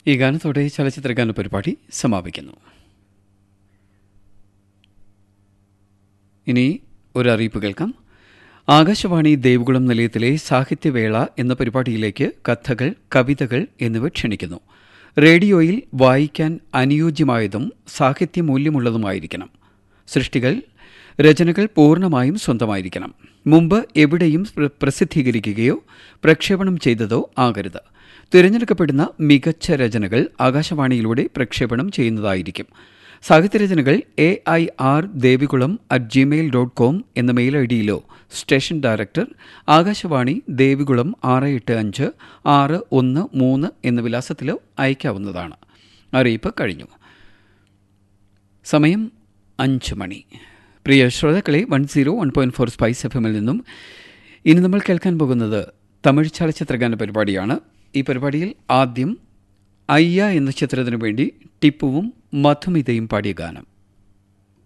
ഈ ഗാനത്തോടെ ചലച്ചിത്രഗാന പരിപാടി സമാപിക്കുന്നു ഇനി ഒരു അറിയിപ്പ് കേൾക്കാം ആകാശവാണി ദേവികുളം നിലയത്തിലെ സാഹിത്യവേള എന്ന പരിപാടിയിലേക്ക് കഥകൾ കവിതകൾ എന്നിവ ക്ഷണിക്കുന്നു റേഡിയോയിൽ വായിക്കാൻ അനുയോജ്യമായതും സാഹിത്യമൂല്യമുള്ളതുമായിരിക്കണം സൃഷ്ടികൾ രചനകൾ പൂർണ്ണമായും സ്വന്തമായിരിക്കണം മുമ്പ് എവിടെയും പ്ര- പ്രസിദ്ധീകരിക്കുകയോ പ്രക്ഷേപണം ചെയ്തതോ ആകരുത് തിരഞ്ഞെടുക്കപ്പെടുന്ന മികച്ച രചനകൾ ആകാശവാണിയിലൂടെ പ്രക്ഷേപണം ചെയ്യുന്നതായിരിക്കും സാഹിത്യരചനകൾ A I R Devikulam at gmail dot com എന്ന മെയിൽ ഐ ഡിയിലോ സ്റ്റേഷൻ ഡയറക്ടർ ആകാശവാണി ദേവികുളം ആറ് എട്ട് അഞ്ച് ആറ് ഒന്ന് മൂന്ന് എന്ന വിലാസത്തിലോ അയക്കാവുന്നതാണ് അറിയിപ്പ് കഴിഞ്ഞു സമയം അഞ്ച് മണി പ്രിയ ശ്രോതാക്കളെ one zero one point four Spice F എമ്മിൽ നിന്നും ഇനി നമ്മൾ കേൾക്കാൻ പോകുന്നത് തമിഴ് ചലച്ചിത്രഗാന പരിപാടിയാണ് ഈ പരിപാടിയിൽ ആദ്യം അയ്യ എന്ന ചിത്രത്തിനു വേണ്ടി ടിപ്പുവും മധുമിതയും പാടിയ ഗാനം